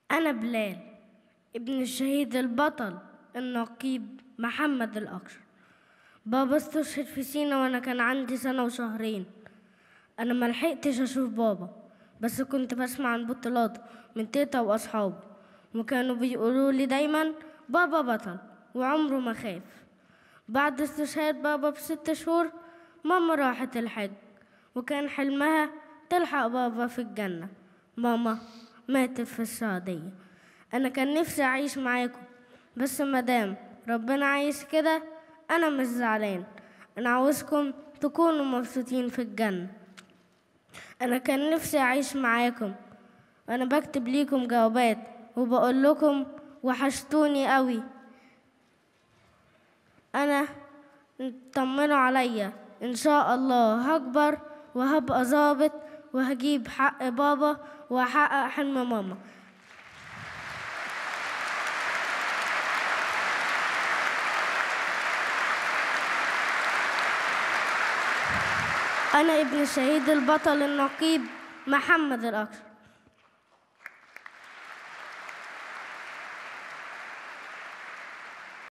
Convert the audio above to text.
أنا بلال ابن الشهيد البطل النقيب محمد الأكشر بابا استشهد في سينا وأنا كان عندي سنة وشهرين أنا ملحقتش أشوف بابا بس كنت بسمع عن بطولاته من تيتا وأصحابه وكانوا بيقولوا لي دايما بابا بطل وعمره ما خاف بعد استشهاد بابا بست شهور ماما راحت الحج وكان حلمها تلحق بابا في الجنة ماما ماتت في السعودية أنا كان نفسي أعيش معاكم بس مدام ربنا عايز كده أنا مش زعلان أنا عاوزكم تكونوا مبسوطين في الجنة أنا كان نفسي أعيش معاكم أنا بكتب ليكم جوابات وبقول لكم وحشتوني قوي أنا طمنوا عليا إن شاء الله هكبر وهبقى ظابط وهجيب حق بابا وهحقق حلم ماما أنا ابن الشهيد البطل النقيب محمد الأكرم